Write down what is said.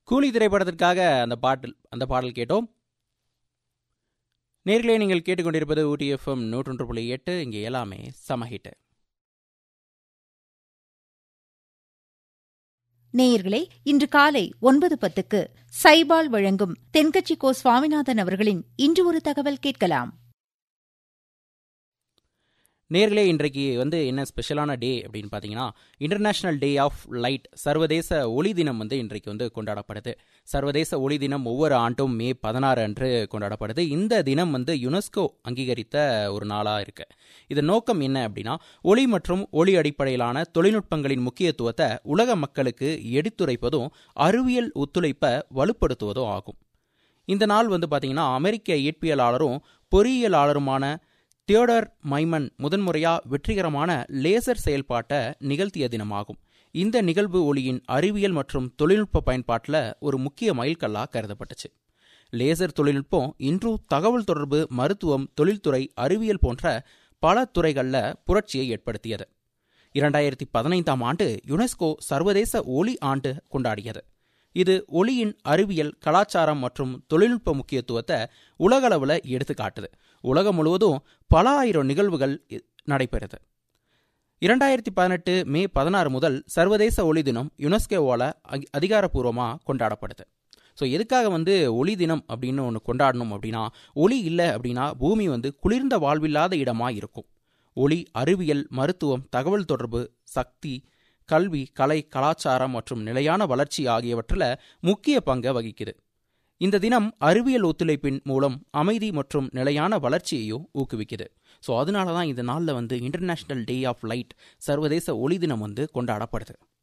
கூலி திரைப்படத்திற்காக அந்த பாட்டில் அந்த பாடல் கேட்டோம் நேர்களே நீங்கள் கேட்டுக்கொண்டிருப்பது ஊட்டி எஃப்எம் நூற்றொன்று புள்ளி எட்டு இங்கே எல்லாமே சமஹிட்டு நேயர்களே இன்று காலை ஒன்பது பத்துக்கு சைபால் வழங்கும் தென்கட்சி கோ சுவாமிநாதன் அவர்களின் இன்று ஒரு தகவல் கேட்கலாம் நேர்களே இன்றைக்கு வந்து என்ன ஸ்பெஷலான டே அப்படின்னு பார்த்தீங்கன்னா இன்டர்நேஷனல் டே ஆஃப் லைட் சர்வதேச ஒளி தினம் வந்து இன்றைக்கு வந்து கொண்டாடப்படுது சர்வதேச ஒளி தினம் ஒவ்வொரு ஆண்டும் மே பதினாறு அன்று கொண்டாடப்படுது இந்த தினம் வந்து யுனெஸ்கோ அங்கீகரித்த ஒரு நாளாக இருக்கு இதன் நோக்கம் என்ன அப்படின்னா ஒளி மற்றும் ஒளி அடிப்படையிலான தொழில்நுட்பங்களின் முக்கியத்துவத்தை உலக மக்களுக்கு எடுத்துரைப்பதும் அறிவியல் ஒத்துழைப்பை வலுப்படுத்துவதும் ஆகும் இந்த நாள் வந்து பார்த்தீங்கன்னா அமெரிக்க இயற்பியலாளரும் பொறியியலாளருமான தியோடர் மைமன் முதன்முறையா வெற்றிகரமான லேசர் செயல்பாட்டை நிகழ்த்திய தினமாகும் இந்த நிகழ்வு ஒளியின் அறிவியல் மற்றும் தொழில்நுட்ப பயன்பாட்டில் ஒரு முக்கிய மைல்கல்லாக கருதப்பட்டுச்சு லேசர் தொழில்நுட்பம் இன்றும் தகவல் தொடர்பு மருத்துவம் தொழில்துறை அறிவியல் போன்ற பல துறைகளில் புரட்சியை ஏற்படுத்தியது இரண்டாயிரத்தி பதினைந்தாம் ஆண்டு யுனெஸ்கோ சர்வதேச ஒளி ஆண்டு கொண்டாடியது இது ஒளியின் அறிவியல் கலாச்சாரம் மற்றும் தொழில்நுட்ப முக்கியத்துவத்தை உலகளவில் எடுத்து காட்டுது உலகம் முழுவதும் பல ஆயிரம் நிகழ்வுகள் நடைபெறுது இரண்டாயிரத்தி பதினெட்டு மே பதினாறு முதல் சர்வதேச ஒளி தினம் யுனெஸ்கோவால் அதிகாரப்பூர்வமாக கொண்டாடப்படுது ஸோ எதுக்காக வந்து ஒளி தினம் அப்படின்னு ஒன்று கொண்டாடணும் அப்படின்னா ஒளி இல்லை அப்படின்னா பூமி வந்து குளிர்ந்த வாழ்வில்லாத இடமா இருக்கும் ஒளி அறிவியல் மருத்துவம் தகவல் தொடர்பு சக்தி கல்வி கலை கலாச்சாரம் மற்றும் நிலையான வளர்ச்சி ஆகியவற்றில் முக்கிய பங்கை வகிக்குது இந்த தினம் அறிவியல் ஒத்துழைப்பின் மூலம் அமைதி மற்றும் நிலையான வளர்ச்சியையும் ஊக்குவிக்குது ஸோ அதனால தான் இந்த நாளில் வந்து இன்டர்நேஷ்னல் டே ஆஃப் லைட் சர்வதேச ஒளி தினம் வந்து கொண்டாடப்படுது